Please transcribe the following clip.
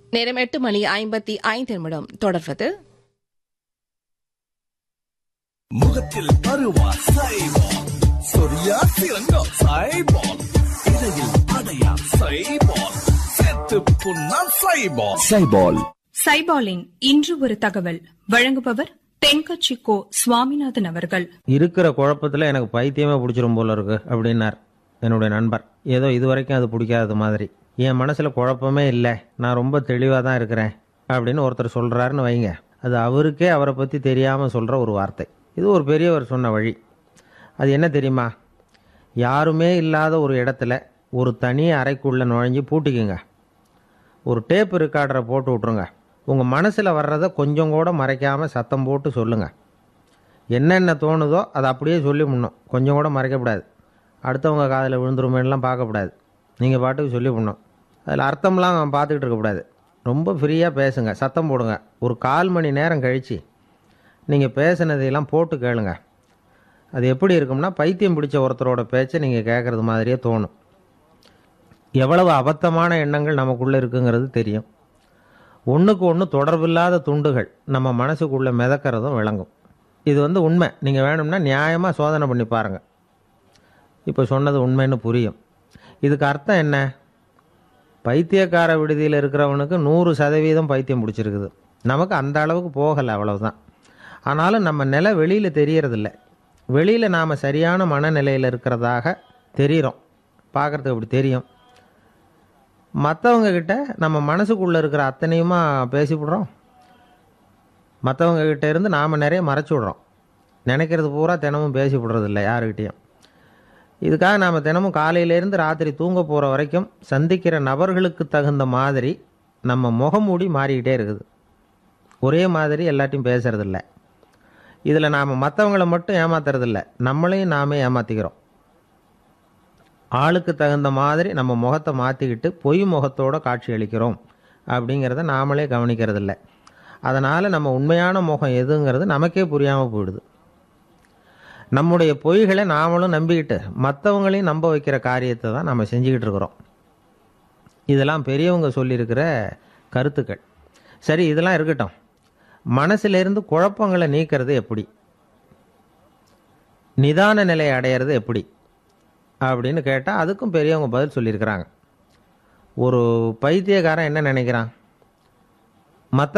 நேரம் எட்டு மணி ஐம்பத்தி ஐந்து நிமிடம் தொடர்வது முகத்தில் பருவா சைபால் சொரியா சிறங்கோ சைபால் இடையில் அடையா சைபால் செத்து புண்ணா சைபால் சைபால் சைபாலின் இன்று ஒரு தகவல் வழங்குபவர் தென்கட்சி கோ சுவாமிநாதன் அவர்கள் இருக்கிற குழப்பத்தில் எனக்கு பைத்தியமே பிடிச்சிரும் போல இருக்கு அப்படின்னார் என்னுடைய நண்பர் ஏதோ இது வரைக்கும் அது பிடிக்காத மாதிரி என் மனசில் குழப்பமே இல்லை நான் ரொம்ப தெளிவாக தான் இருக்கிறேன் அப்படின்னு ஒருத்தர் சொல்கிறாருன்னு வைங்க அது அவருக்கே அவரை பற்றி தெரியாமல் சொல்கிற ஒரு வார்த்தை இது ஒரு பெரியவர் சொன்ன வழி அது என்ன தெரியுமா யாருமே இல்லாத ஒரு இடத்துல ஒரு தனி அறைக்குள்ளே நுழைஞ்சு பூட்டிக்குங்க ஒரு டேப் ரெக்கார்டரை போட்டு விட்ருங்க உங்கள் மனசில் வர்றதை கொஞ்சம் கூட மறைக்காமல் சத்தம் போட்டு சொல்லுங்கள் என்னென்ன தோணுதோ அதை அப்படியே சொல்லி முடணும் கொஞ்சம் கூட மறைக்கக்கூடாது அடுத்தவங்க காதில் விழுந்துருமேலாம் பார்க்கக்கூடாது நீங்கள் பாட்டுக்கு சொல்லி முடணும் அதில் அர்த்தம்லாம் பார்த்துக்கிட்டு இருக்கக்கூடாது ரொம்ப ஃப்ரீயாக பேசுங்க சத்தம் போடுங்க ஒரு கால் மணி நேரம் கழித்து நீங்கள் பேசுனதையெல்லாம் போட்டு கேளுங்க அது எப்படி இருக்கும்னா பைத்தியம் பிடிச்ச ஒருத்தரோட பேச்சை நீங்கள் கேட்குறது மாதிரியே தோணும் எவ்வளவு அபத்தமான எண்ணங்கள் நமக்குள்ளே இருக்குங்கிறது தெரியும் ஒன்றுக்கு ஒன்று தொடர்பில்லாத துண்டுகள் நம்ம மனசுக்குள்ளே மிதக்கிறதும் விளங்கும் இது வந்து உண்மை நீங்கள் வேணும்னா நியாயமாக சோதனை பண்ணி பாருங்கள் இப்போ சொன்னது உண்மைன்னு புரியும் இதுக்கு அர்த்தம் என்ன பைத்தியக்கார விடுதியில் இருக்கிறவனுக்கு நூறு சதவீதம் பைத்தியம் பிடிச்சிருக்குது நமக்கு அந்த அளவுக்கு போகலை அவ்வளவுதான் ஆனாலும் நம்ம நிலை வெளியில் தெரியறதில்ல வெளியில் நாம் சரியான மனநிலையில் இருக்கிறதாக தெரிகிறோம் பார்க்குறதுக்கு அப்படி தெரியும் மற்றவங்க கிட்ட நம்ம மனசுக்குள்ளே இருக்கிற அத்தனையுமா பேசிவிடுறோம் மற்றவங்க கிட்ட இருந்து நாம் நிறைய மறைச்சி விடுறோம் நினைக்கிறது பூரா தினமும் பேசி விடுறதில்ல யாருக்கிட்டேயும் இதுக்காக நாம் தினமும் காலையிலேருந்து ராத்திரி தூங்க போகிற வரைக்கும் சந்திக்கிற நபர்களுக்கு தகுந்த மாதிரி நம்ம முகமூடி மாறிக்கிட்டே இருக்குது ஒரே மாதிரி எல்லாத்தையும் பேசுறதில்ல இதில் நாம் மற்றவங்கள மட்டும் ஏமாத்துறதில்ல நம்மளையும் நாமே ஏமாற்றிக்கிறோம் ஆளுக்கு தகுந்த மாதிரி நம்ம முகத்தை மாற்றிக்கிட்டு பொய் முகத்தோட காட்சி அளிக்கிறோம் அப்படிங்கிறத நாமளே கவனிக்கிறதில்ல அதனால் நம்ம உண்மையான முகம் எதுங்கிறது நமக்கே புரியாமல் போயிடுது நம்முடைய பொய்களை நாமளும் நம்பிக்கிட்டு மற்றவங்களையும் நம்ப வைக்கிற காரியத்தை தான் நம்ம செஞ்சுக்கிட்டு இருக்கிறோம் இதெல்லாம் பெரியவங்க சொல்லியிருக்கிற கருத்துக்கள் சரி இதெல்லாம் இருக்கட்டும் மனசிலிருந்து குழப்பங்களை நீக்கிறது எப்படி நிதான நிலையை அடையிறது எப்படி அப்படின்னு கேட்டால் அதுக்கும் பெரியவங்க பதில் சொல்லியிருக்கிறாங்க ஒரு பைத்தியக்காரன் என்ன நினைக்கிறான் மற்ற